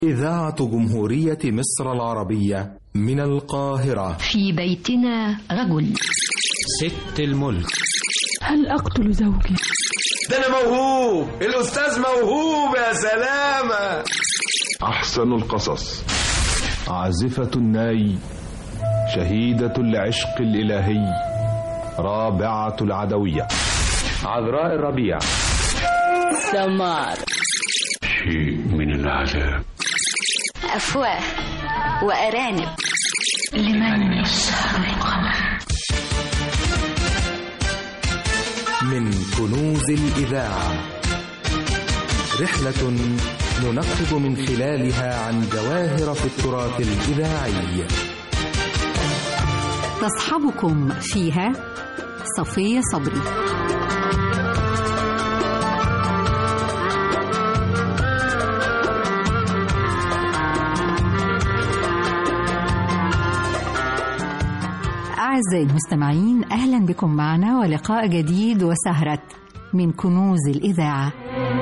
إذاعة جمهورية مصر العربية من القاهرة في بيتنا رجل ست الملك هل أقتل زوجي؟ ده أنا موهوب الأستاذ موهوب يا سلامة أحسن القصص عازفة الناي شهيدة العشق الإلهي رابعة العدوية عذراء الربيع سمار شيء من العذاب أفواه وأرانب لمن يسهر القمر من كنوز الإذاعة رحلة ننقب من خلالها عن جواهر في التراث الإذاعي تصحبكم فيها صفية صبري أعزائي المستمعين أهلا بكم معنا ولقاء جديد وسهرة من كنوز الإذاعة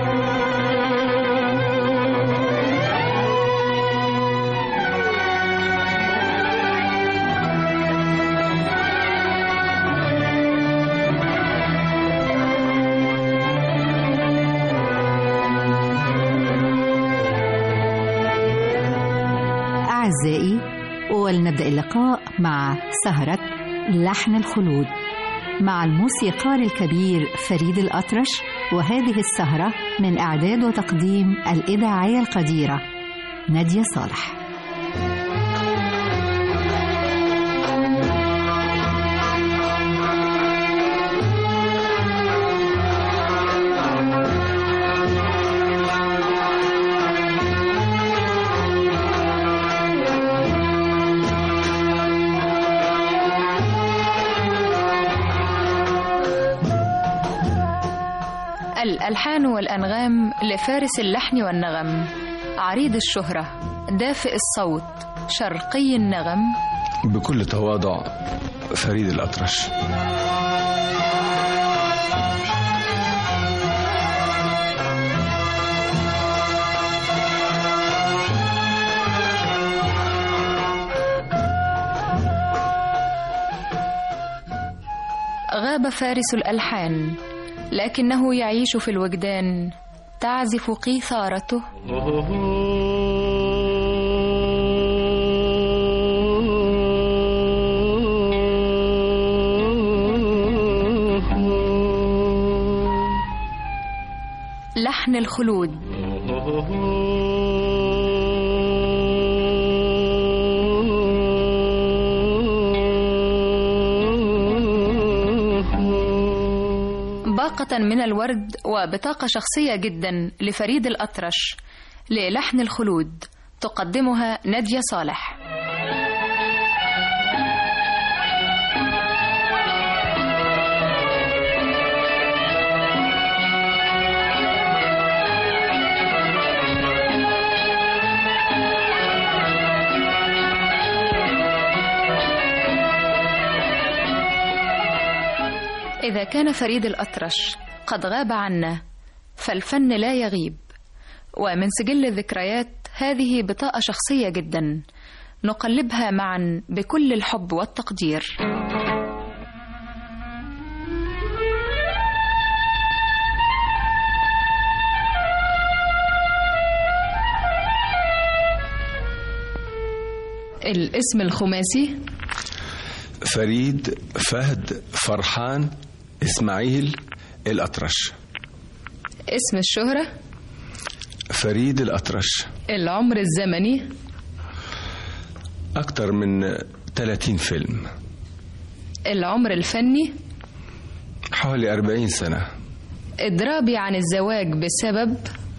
أعزائي ولنبدأ اللقاء مع سهرة لحن الخلود مع الموسيقار الكبير فريد الأطرش وهذه السهرة من إعداد وتقديم الإذاعية القديرة نادية صالح الألحان والأنغام لفارس اللحن والنغم عريض الشهرة دافئ الصوت شرقي النغم بكل تواضع فريد الأطرش غاب فارس الألحان لكنه يعيش في الوجدان تعزف قيثارته لحن الخلود باقة من الورد وبطاقة شخصية جدا لفريد الأطرش للحن الخلود تقدمها نادية صالح إذا كان فريد الأطرش قد غاب عنا فالفن لا يغيب ومن سجل الذكريات هذه بطاقة شخصية جدا نقلبها معا بكل الحب والتقدير الاسم الخماسي فريد فهد فرحان إسماعيل الأطرش اسم الشهرة فريد الأطرش العمر الزمني أكتر من 30 فيلم العمر الفني حوالي 40 سنة إضرابي عن الزواج بسبب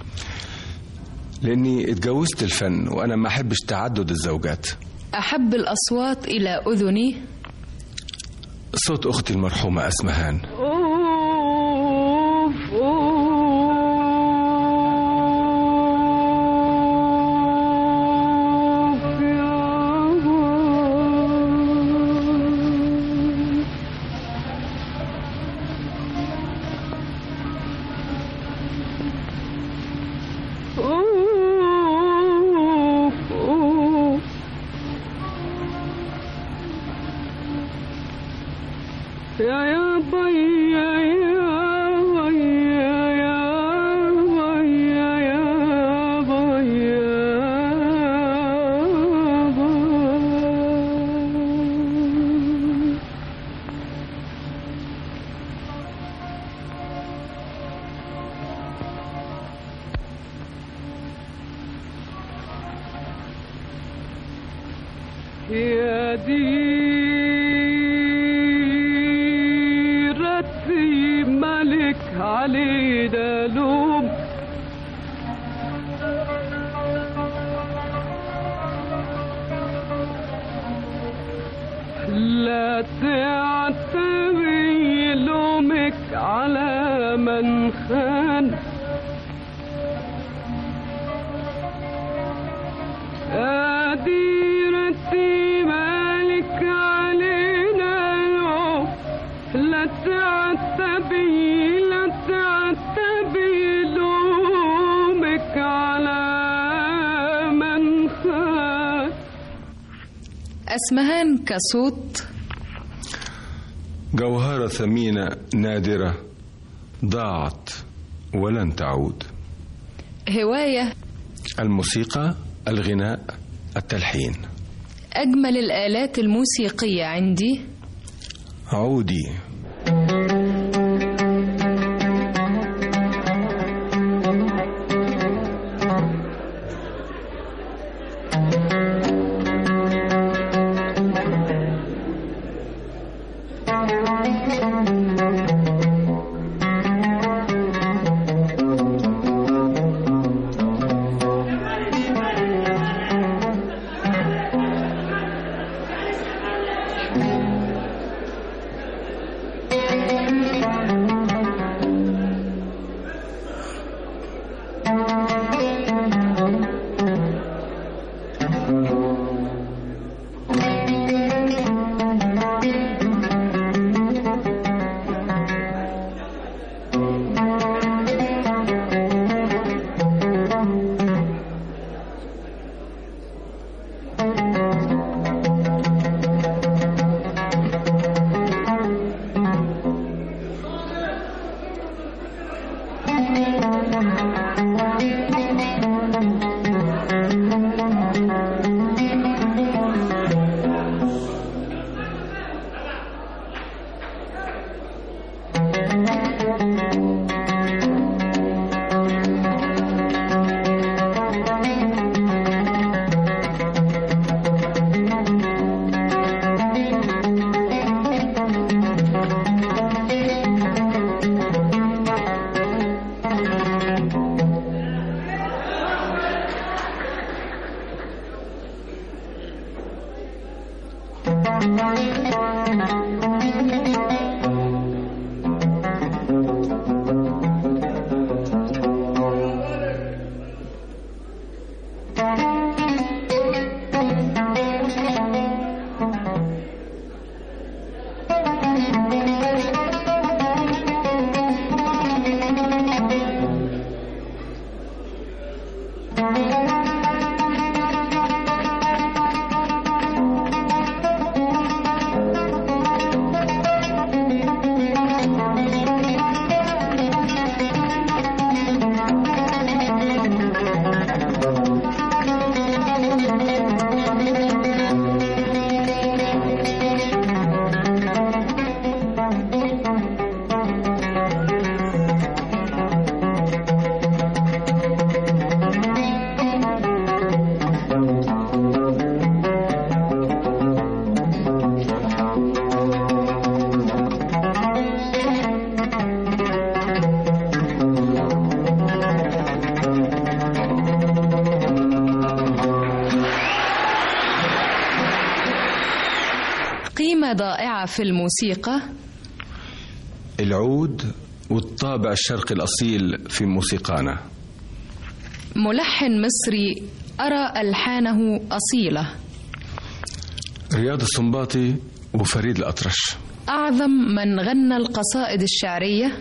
لأني اتجوزت الفن وأنا ما أحبش تعدد الزوجات أحب الأصوات إلى أذني صوت أختي المرحومة أسمهان يا يا بيا يا بيا يا بيا يا بيا يا ديرتي ملك علينا لوم لا تعتبي لومك على من خان أديرتي مالك علينا اليوم لا تعتبي لا تعتبي لومك على من خان أسمهان كصوت جوهرة ثمينة نادرة ضاعت ولن تعود هواية الموسيقى الغناء التلحين أجمل الآلات الموسيقية عندي عودي قيمة ضائعة في الموسيقى العود والطابع الشرقي الأصيل في موسيقانا ملحن مصري أرى ألحانه أصيلة رياض السنباطي وفريد الأطرش أعظم من غنى القصائد الشعرية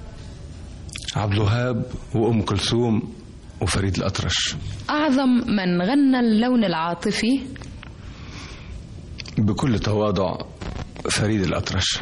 عبد الوهاب وأم كلثوم وفريد الأطرش أعظم من غنى اللون العاطفي بكل تواضع فريد الأطرش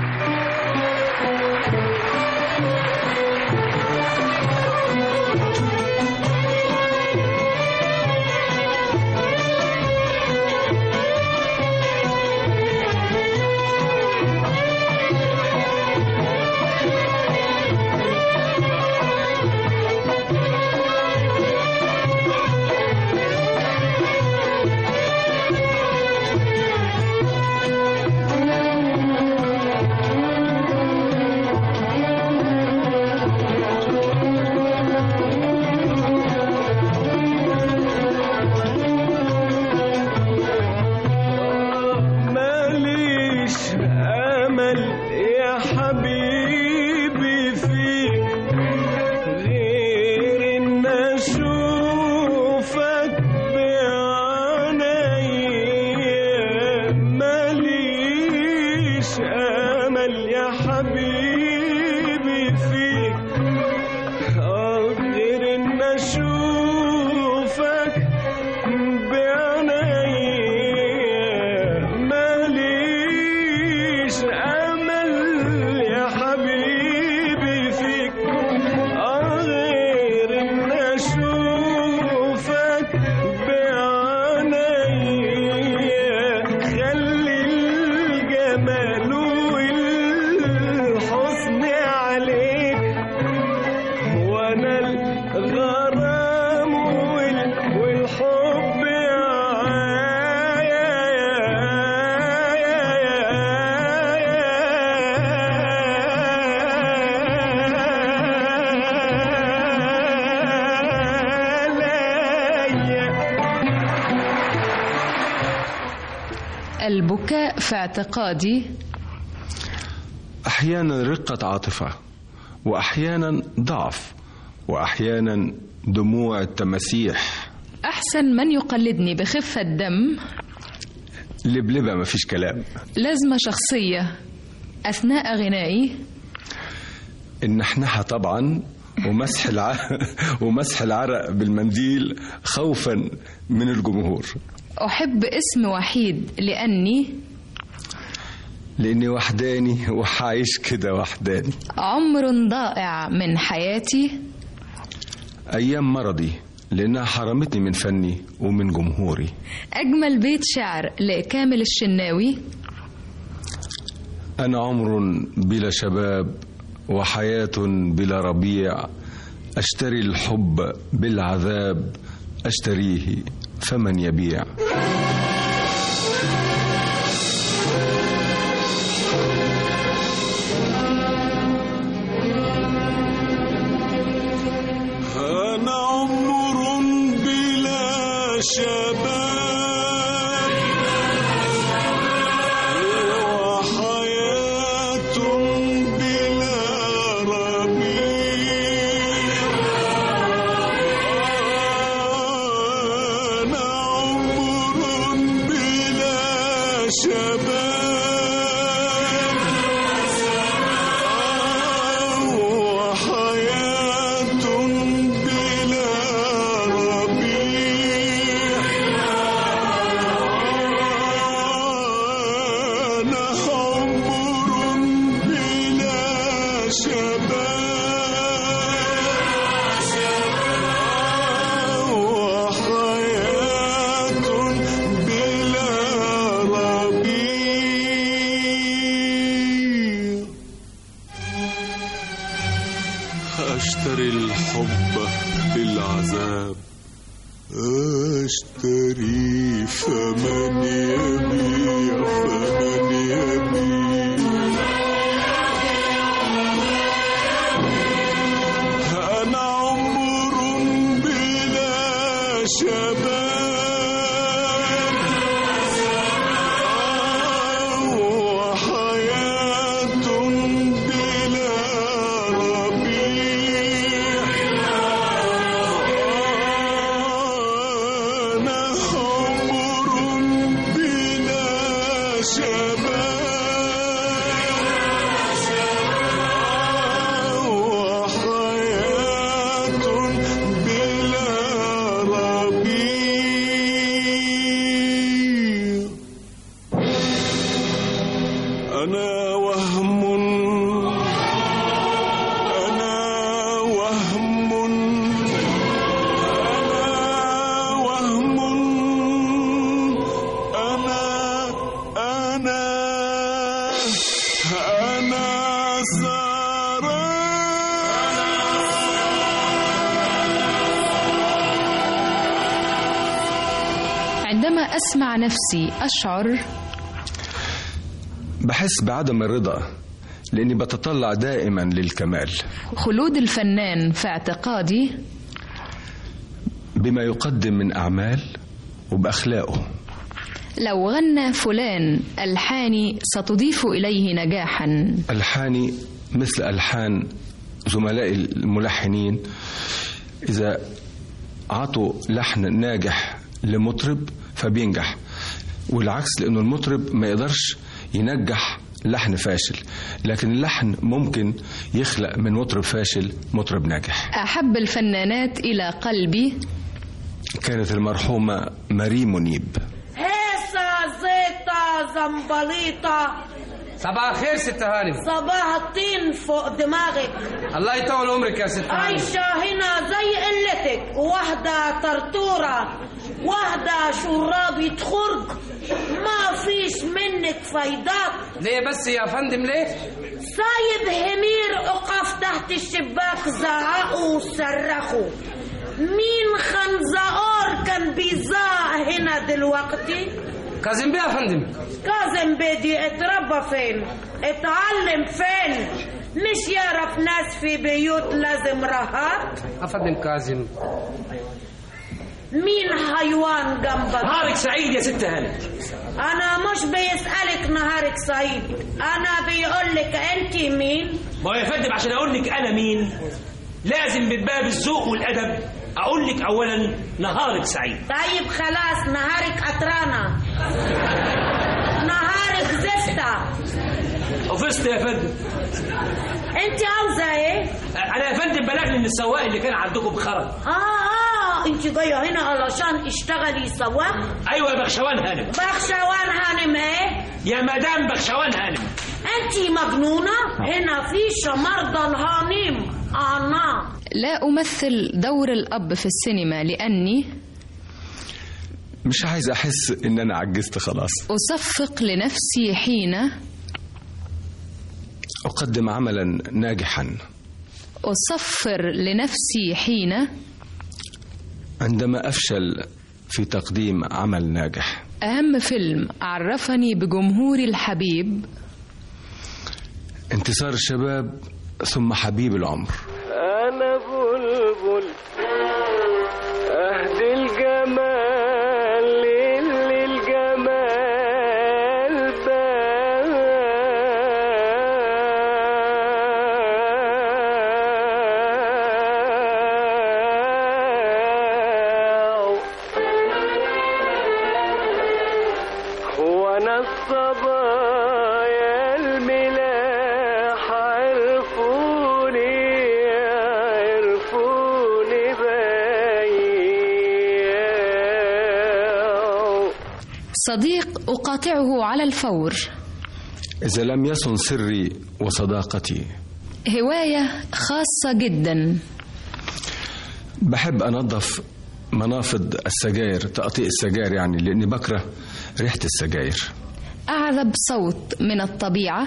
البكاء في اعتقادي احيانا رقه عاطفه واحيانا ضعف واحيانا دموع التماسيح احسن من يقلدني بخفه دم لبلبه مفيش كلام لازمه شخصيه اثناء غنائي النحنحه طبعا ومسح الع... ومسح العرق بالمنديل خوفا من الجمهور أحب اسم وحيد لأني لأني وحداني وحعيش كده وحداني عمر ضائع من حياتي أيام مرضي لأنها حرمتني من فني ومن جمهوري أجمل بيت شعر لكامل الشناوي أنا عمر بلا شباب وحياة بلا ربيع أشتري الحب بالعذاب أشتريه فمن يبيع أنا عمر بلا شباب وحياة بلا ربيع أنا عمر بلا شباب وحياة بلا ربيع أنا عمر بلا شباب وحياة بلا ربيع أشتري الحب بالعذاب أشتري فمن يبيع فمن يبيع أنا عمر بلا شباب وحياة بلا ربيع أنا عمر بلا شباب وحياة بلا ربيع عندما أسمع نفسي أشعر بحس بعدم الرضا لأني بتطلع دائما للكمال خلود الفنان في اعتقادي بما يقدم من أعمال وبأخلاقه لو غنى فلان ألحاني ستضيف إليه نجاحا ألحاني مثل ألحان زملائي الملحنين إذا عطوا لحن ناجح لمطرب فبينجح والعكس لأنه المطرب ما يقدرش ينجح لحن فاشل لكن اللحن ممكن يخلق من مطرب فاشل مطرب ناجح أحب الفنانات إلى قلبي كانت المرحومة ماري منيب هيصة زيطة زنبليطة صباح الخير ست هانم صباح الطين فوق دماغك الله يطول عمرك يا ست هانم عايشة هنا زي قلتك واحدة طرطورة واحدة شرابة خرج ما فيش منك فايدات ليه بس يا فندم ليه سايب همير اقف تحت الشباك زعقوا وصرخوا مين خنزقار كان بيزعق هنا دلوقتي كاظم بيه يا فندم كاظم بيدي اتربى فين اتعلم فين مش يعرف ناس في بيوت لازم رهات افندم كاظم مين حيوان جنبك نهارك سعيد يا ست هانم انا مش بيسألك نهارك سعيد انا بيقولك انت مين ما يا فندم عشان اقول لك انا مين لازم من باب الذوق والادب اقول لك اولا نهارك سعيد طيب خلاص نهارك قطرانة نهارك زفتة حفظت يا فندم انت عاوزة ايه انا يا فندم بلغني ان السواق اللي كان عندكم خرج اه اه انت جاية هنا علشان اشتغلي سواق ايوه يا بخشوان هانم بخشوان هانم ايه يا مدام بخشوان هانم انت مجنونة هنا في مرضى الهانم انا لا أمثل دور الأب في السينما لأني مش عايز أحس إن أنا عجزت خلاص أصفق لنفسي حين أقدم عملا ناجحا أصفر لنفسي حين عندما أفشل في تقديم عمل ناجح أهم فيلم عرفني بجمهوري الحبيب انتصار الشباب ثم حبيب العمر أنا بلبل أهدي الجمال للجمال باع وأنا الصبايا الملاح عرفوني عرفوني بايع صديق أقاطعه على الفور إذا لم يصن سري وصداقتي هواية خاصة جدا بحب أنظف منافض السجاير تقطيع السجاير يعني لأني بكره ريحة السجاير أعذب صوت من الطبيعة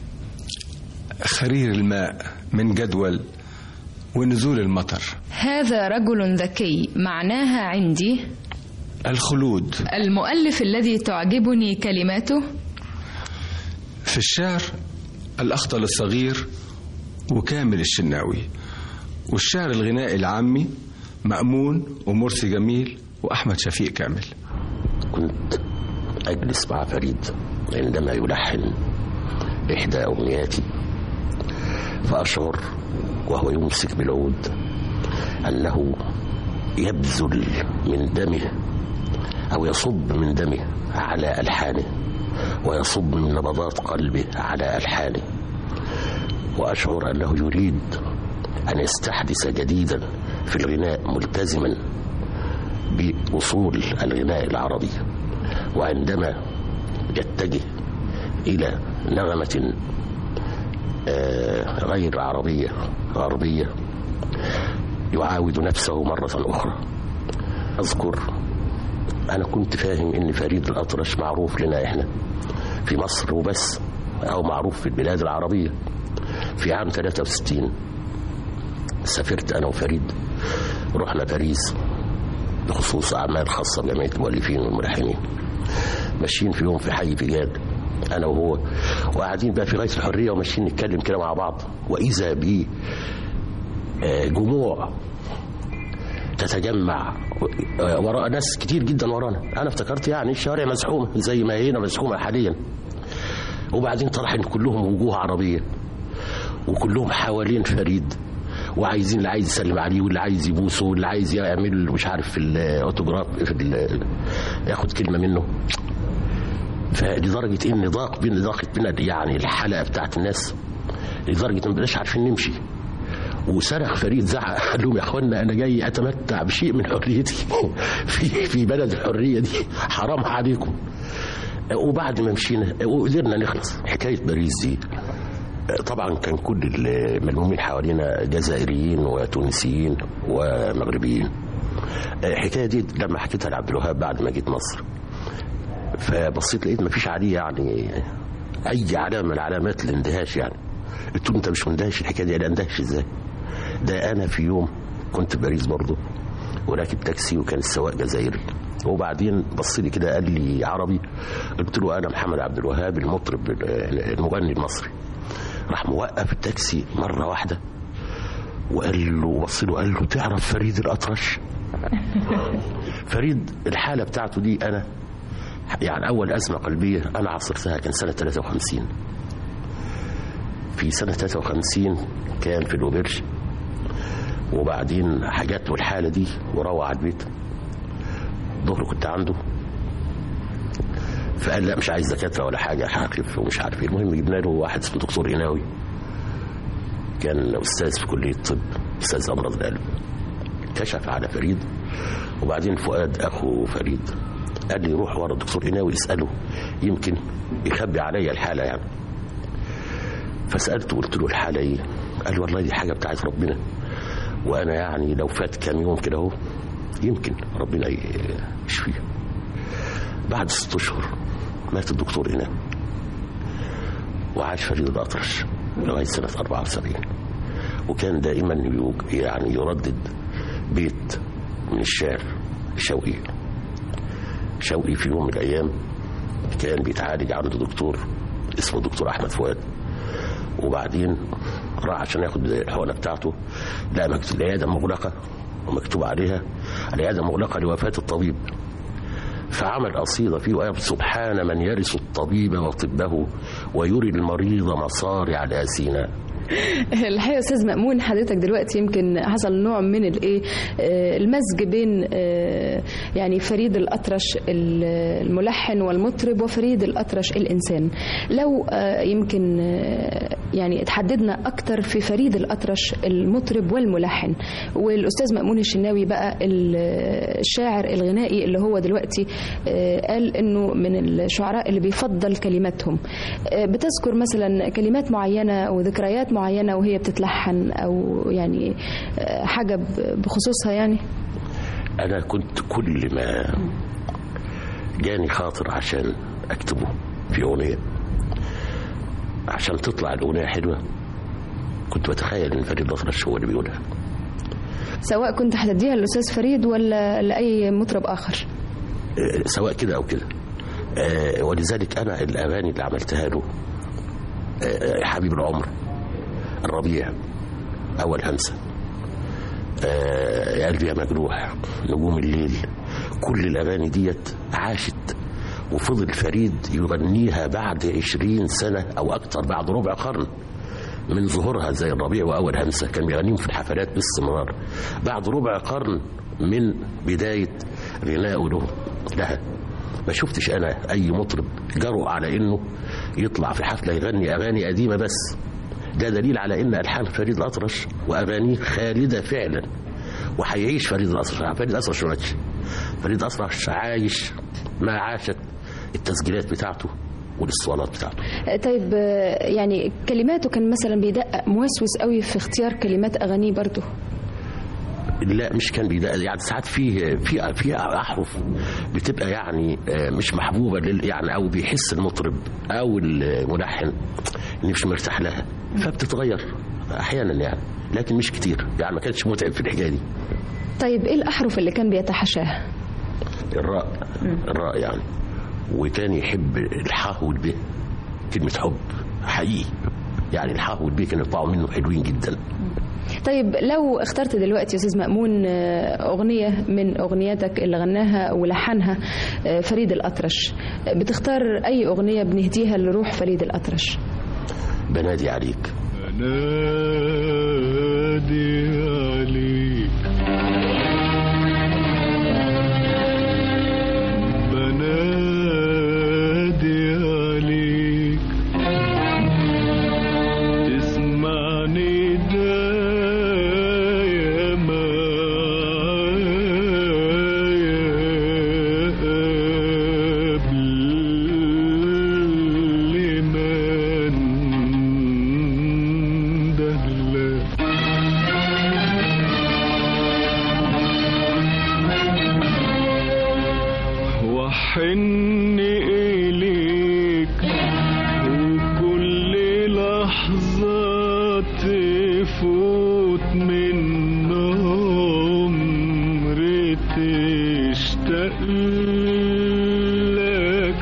خرير الماء من جدول ونزول المطر هذا رجل ذكي معناها عندي الخلود المؤلف الذي تعجبني كلماته في الشعر الأخطل الصغير وكامل الشناوي والشعر الغنائي العامي مأمون ومرسي جميل وأحمد شفيق كامل كنت أجلس مع فريد عندما يلحن إحدى أغنياتي فأشعر وهو يمسك بالعود أنه يبذل من دمه أو يصب من دمه على ألحانه ويصب من نبضات قلبه على ألحانه وأشعر أنه يريد أن يستحدث جديدا في الغناء ملتزما بأصول الغناء العربي وعندما يتجه إلى نغمة آه، غير عربية غربية يعاود نفسه مرة أخرى أذكر أنا كنت فاهم إن فريد الأطرش معروف لنا إحنا في مصر وبس أو معروف في البلاد العربية في عام 63 سافرت أنا وفريد رحنا باريس بخصوص اعمال خاصه بجمعيه المؤلفين والملحنين ماشيين في يوم في حي فيجان انا وهو وقاعدين بقى في غايه الحريه وماشيين نتكلم كده مع بعض واذا ب آه، جموع تتجمع آه، وراء ناس كتير جدا ورانا انا افتكرت يعني الشوارع مزحومه زي ما هنا مزحومه حاليا وبعدين طلع ان كلهم وجوه عربيه وكلهم حوالين فريد وعايزين اللي عايز يسلم عليه واللي عايز يبوسه واللي عايز يعمل مش عارف في الاوتوجراف في ال- ياخد كلمه منه فلدرجه ان ضاق بين ضاقت بنا يعني الحلقه بتاعت الناس لدرجه ان ما بقناش عارفين نمشي وصرخ فريد زعق قال لهم يا اخوانا انا جاي اتمتع بشيء من حريتي في في بلد الحريه دي حرام عليكم وبعد ما مشينا وقدرنا نخلص حكايه باريس دي طبعا كان كل الملمومين حوالينا جزائريين وتونسيين ومغربيين الحكايه دي لما حكيتها لعبد الوهاب بعد ما جيت مصر فبصيت لقيت مفيش عليه يعني اي علامه من علامات الاندهاش يعني قلت له انت مش مندهش الحكايه دي انا اندهش ازاي ده انا في يوم كنت في باريس برضه وراكب تاكسي وكان السواق جزائري وبعدين بص لي كده قال لي عربي قلت له انا محمد عبد الوهاب المطرب المغني المصري راح موقف التاكسي مره واحده وقال له بص له قال له تعرف فريد الاطرش فريد الحاله بتاعته دي انا يعني اول ازمه قلبيه انا عاصرتها كان سنه 53 في سنه 53 كان في الاوبرج وبعدين حاجات والحاله دي وروح على البيت ظهر كنت عنده فقال لا مش عايز دكاتره ولا حاجه هخف ومش عارف ايه المهم جبنا له واحد اسمه دكتور قناوي كان استاذ في كليه الطب استاذ امراض القلب كشف على فريد وبعدين فؤاد اخو فريد قال لي روح ورا الدكتور قناوي اساله يمكن يخبي عليا الحاله يعني فسالته قلت له الحاله ايه قال لي والله دي حاجه بتاعت ربنا وانا يعني لو فات كام يوم كده اهو يمكن ربنا يشفيه بعد ست اشهر مات الدكتور هنا وعاش فريد الاطرش لغايه سنه 74 وكان دائما يوج- يعني يردد بيت من الشعر شوقي شوقي في يوم من الايام كان بيتعالج عند دكتور اسمه دكتور احمد فؤاد وبعدين راح عشان ياخد الحقنه بتاعته لا مكتوب العياده مغلقه ومكتوب عليها العياده مغلقه لوفاه الطبيب فعمل قصيدة فيه وقال سبحان من يرث الطبيب وطبه ويري المريض مصارع الآسينا الحقيقه يا استاذ مامون حضرتك دلوقتي يمكن حصل نوع من الايه آه، المزج بين آه، يعني فريد الاطرش ال- الملحن والمطرب وفريد الاطرش الانسان لو آه، يمكن آه، يعني اتحددنا اكتر في فريد الاطرش المطرب والملحن والاستاذ مامون الشناوي بقى ال- الشاعر الغنائي اللي هو دلوقتي آه، قال انه من الشعراء اللي بيفضل كلماتهم آه، بتذكر مثلا كلمات معينه وذكريات معينه وهي بتتلحن او يعني آه، حاجه ب- بخصوصها يعني أنا كنت كل ما جاني خاطر عشان أكتبه في أغنية عشان تطلع الأغنية حلوة كنت بتخيل إن فريد الأطرش هو اللي بيقولها سواء كنت هتديها للاستاذ فريد ولا لاي مطرب اخر آه، سواء كده أو كده آه، ولذلك أنا الأغاني اللي عملتها له آه، آه، حبيب العمر الربيع أول همسة آه، يا قلبي يا مجروح نجوم الليل كل الأغاني ديت عاشت وفضل فريد يغنيها بعد عشرين سنة أو أكتر بعد ربع قرن من ظهورها زي الربيع وأول همسة كان بيغنيهم في الحفلات باستمرار بعد ربع قرن من بداية غنائه له لها ما شفتش أنا أي مطرب جرؤ على إنه يطلع في حفلة يغني أغاني قديمة بس ده دليل على ان الحان فريد الاطرش واغانيه خالده فعلا وهيعيش فريد الاطرش فريد الاطرش ما ماتش فريد الاطرش عايش ما عاشت التسجيلات بتاعته والاسطوانات بتاعته آه، طيب آه، يعني كلماته كان مثلا بيدقق موسوس قوي في اختيار كلمات اغانيه برضه لا مش كان بيدقق يعني ساعات فيه في في احرف بتبقى يعني آه، مش محبوبه لل يعني او بيحس المطرب او الملحن ان مش مرتاح لها فبتتغير احيانا يعني لكن مش كتير يعني ما كانش متعب في الحكايه دي طيب ايه الاحرف اللي كان بيتحاشاها الراء الراء يعني وكان يحب الحاء والب كلمة حب حقيقي يعني الحاء والب كانوا يطلعوا منه حلوين جدا طيب لو اخترت دلوقتي يا استاذ مأمون آه، اغنيه من اغنياتك اللي غناها ولحنها آه، فريد الاطرش آه، بتختار اي اغنيه بنهديها لروح فريد الاطرش بنادي عليك نادي عليك بنادي عليك تسمعني ده يا معايا قبل ما ندهلك وحن إليك وكل لحظة تفوت من عمري تشتاق لك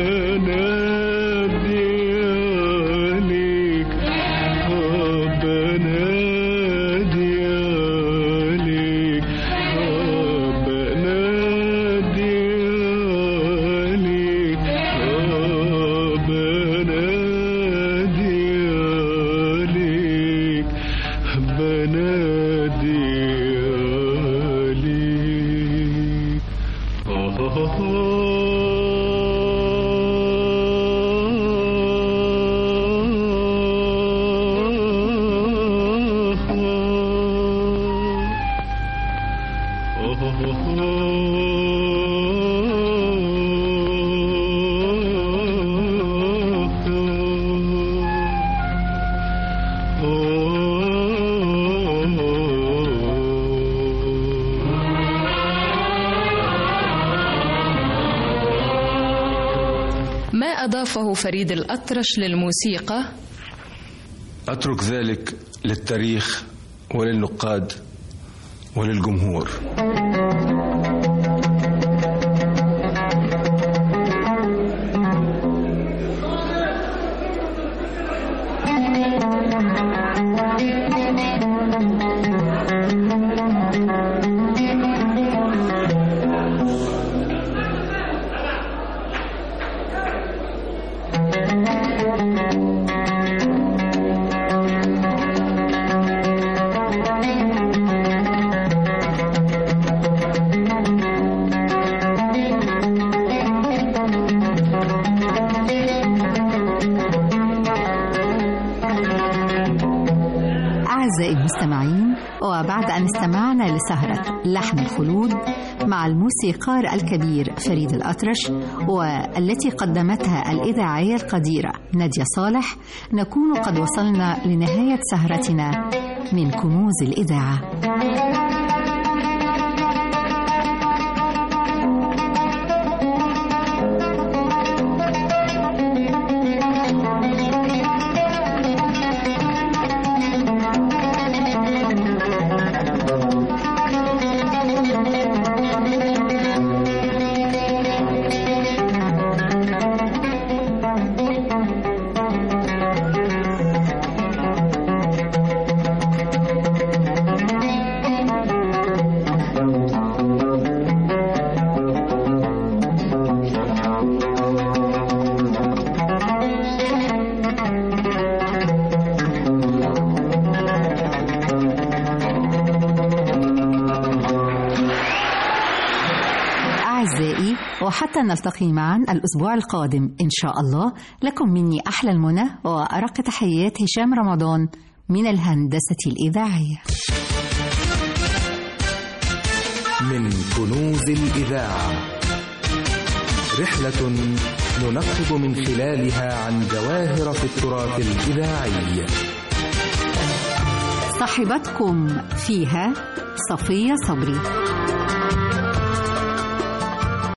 بنادي عليك آه بنادي عليك آه بنادي عليك آه بنادي عليك بنادي عليك ما اضافه فريد الاطرش للموسيقى أترك ذلك للتاريخ وللنقاد وللجمهور أعزائي المستمعين وبعد أن استمعنا لسهرة لحن الخلود مع الموسيقار الكبير فريد الأطرش والتي قدمتها الإذاعية القديرة نادية صالح نكون قد وصلنا لنهاية سهرتنا من كنوز الإذاعة أعزائي وحتى نلتقي معا الأسبوع القادم إن شاء الله لكم مني أحلى المنى وأرق تحيات هشام رمضان من الهندسة الإذاعية من كنوز الإذاعة رحلة ننقب من خلالها عن جواهر في التراث الإذاعي صاحبتكم فيها صفية صبري